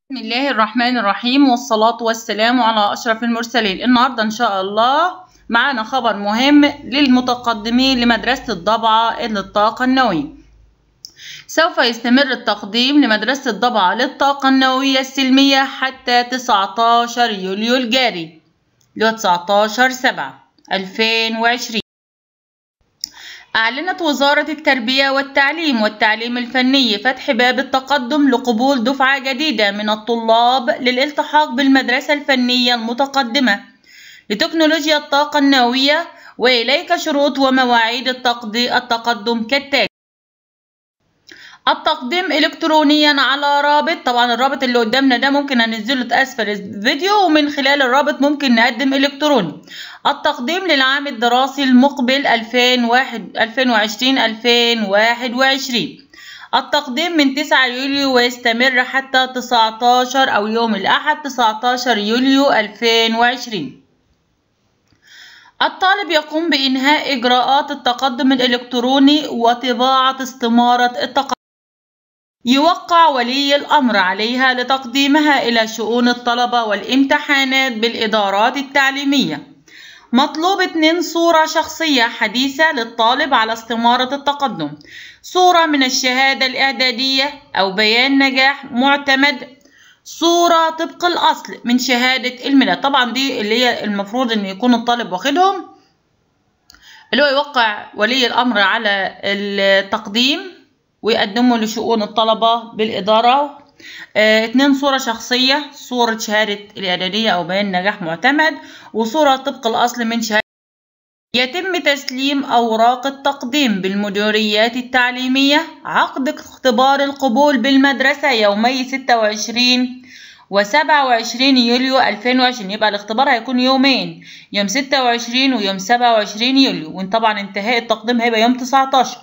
بسم الله الرحمن الرحيم والصلاة والسلام على أشرف المرسلين النهاردة إن شاء الله معانا خبر مهم للمتقدمين لمدرسة الضبعة للطاقة النووية سوف يستمر التقديم لمدرسة الضبعة للطاقة النووية السلمية حتى 19 يوليو الجاري اللي هو 19 7 2020 أعلنت وزارة التربية والتعليم والتعليم الفني فتح باب التقدم لقبول دفعة جديدة من الطلاب للالتحاق بالمدرسة الفنية المتقدمة لتكنولوجيا الطاقة النووية وإليك شروط ومواعيد التقدم كالتالي التقديم إلكترونيا على رابط طبعا الرابط اللي قدامنا ده ممكن هننزله أسفل الفيديو ومن خلال الرابط ممكن نقدم إلكتروني التقديم للعام الدراسي المقبل 2021-2021 التقديم من 9 يوليو ويستمر حتى 19 أو يوم الأحد 19 يوليو 2020 الطالب يقوم بإنهاء إجراءات التقدم الإلكتروني وطباعة استمارة التقدم يوقع ولي الأمر عليها لتقديمها إلى شؤون الطلبة والامتحانات بالإدارات التعليمية مطلوب اتنين صورة شخصية حديثة للطالب على استمارة التقدم صورة من الشهادة الإعدادية أو بيان نجاح معتمد صورة طبق الأصل من شهادة الميلاد طبعا دي اللي هي المفروض أن يكون الطالب واخدهم اللي هو يوقع ولي الأمر على التقديم ويقدمه لشؤون الطلبة بالإدارة اه اتنين صورة شخصية صورة شهادة الإعدادية أو بيان نجاح معتمد وصورة طبق الأصل من شهادة يتم تسليم أوراق التقديم بالمديريات التعليمية عقد اختبار القبول بالمدرسة يومي 26 و 27 يوليو 2020 يبقى الاختبار هيكون يومين يوم 26 ويوم 27 يوليو وطبعا انتهاء التقديم هيبقى يوم 19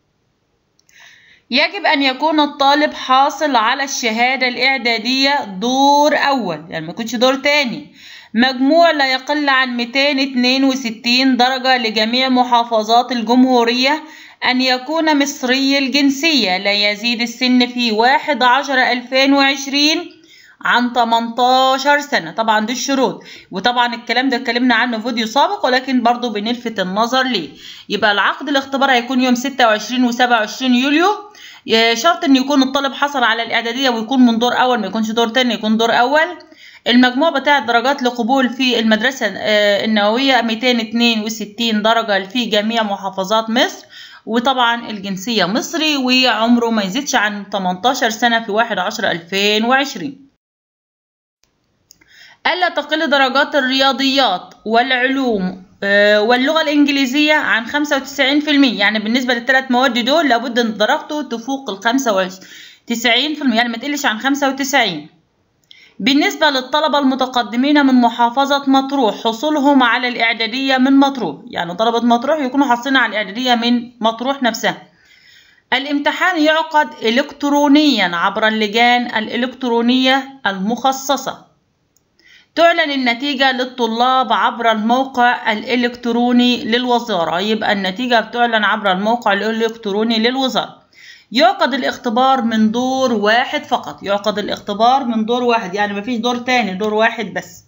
يجب أن يكون الطالب حاصل على الشهادة الإعدادية دور أول يعني ما يكونش دور تاني مجموع لا يقل عن 262 درجة لجميع محافظات الجمهورية أن يكون مصري الجنسية لا يزيد السن في 1 10 2020 عن 18 سنة طبعا دي الشروط وطبعا الكلام ده اتكلمنا عنه في فيديو سابق ولكن برضو بنلفت النظر ليه يبقى العقد الاختبار هيكون يوم 26 و 27 يوليو شرط ان يكون الطالب حصل على الاعداديه ويكون من دور اول ما يكونش دور تاني يكون دور اول المجموع بتاع الدرجات لقبول في المدرسه النوويه 262 درجه في جميع محافظات مصر وطبعا الجنسيه مصري وعمره ما يزيدش عن 18 سنه في 1 10 2020 ألا تقل درجات الرياضيات والعلوم واللغة الإنجليزية عن 95% يعني بالنسبة للثلاث مواد دول لابد أن درجته تفوق ال 95% يعني ما تقلش عن 95 بالنسبة للطلبة المتقدمين من محافظة مطروح حصولهم على الإعدادية من مطروح يعني طلبة مطروح يكونوا حاصلين على الإعدادية من مطروح نفسها الامتحان يعقد إلكترونيا عبر اللجان الإلكترونية المخصصة تعلن النتيجة للطلاب عبر الموقع الإلكتروني للوزارة يبقى النتيجة بتعلن عبر الموقع الإلكتروني للوزارة يعقد الاختبار من دور واحد فقط يعقد الاختبار من دور واحد يعني مفيش دور تاني دور واحد بس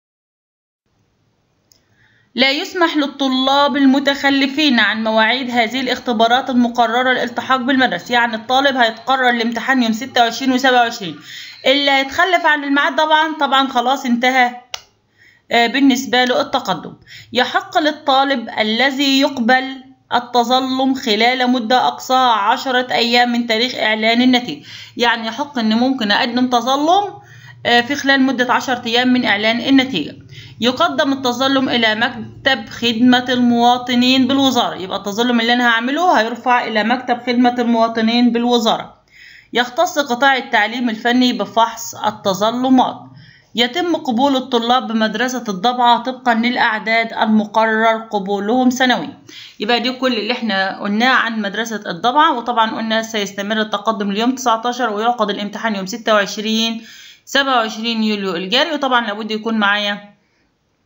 لا يسمح للطلاب المتخلفين عن مواعيد هذه الاختبارات المقررة للالتحاق بالمدرسة يعني الطالب هيتقرر الامتحان يوم 26 و 27 اللي هيتخلف عن الميعاد طبعا طبعا خلاص انتهى بالنسبة له التقدم يحق للطالب الذي يقبل التظلم خلال مدة أقصاها عشرة أيام من تاريخ إعلان النتيجة يعني يحق أن ممكن أقدم تظلم في خلال مدة عشرة أيام من إعلان النتيجة يقدم التظلم إلى مكتب خدمة المواطنين بالوزارة يبقى التظلم اللي أنا هعمله هيرفع إلى مكتب خدمة المواطنين بالوزارة يختص قطاع التعليم الفني بفحص التظلمات يتم قبول الطلاب بمدرسة الضبعة طبقا للأعداد المقرر قبولهم سنويا يبقى دي كل اللي احنا قلناه عن مدرسة الضبعة وطبعا قلنا سيستمر التقدم اليوم 19 ويعقد الامتحان يوم 26 27 يوليو الجاري وطبعا لابد يكون معايا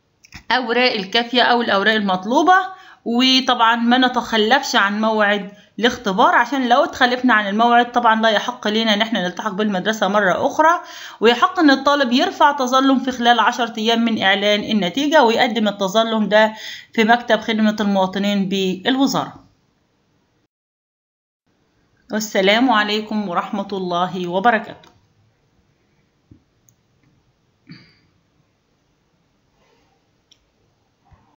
أوراق الكافية أو الأوراق المطلوبة وطبعا ما نتخلفش عن موعد الاختبار عشان لو اتخلفنا عن الموعد طبعا لا يحق لنا ان احنا نلتحق بالمدرسة مرة اخرى ويحق ان الطالب يرفع تظلم في خلال عشرة ايام من اعلان النتيجة ويقدم التظلم ده في مكتب خدمة المواطنين بالوزارة والسلام عليكم ورحمة الله وبركاته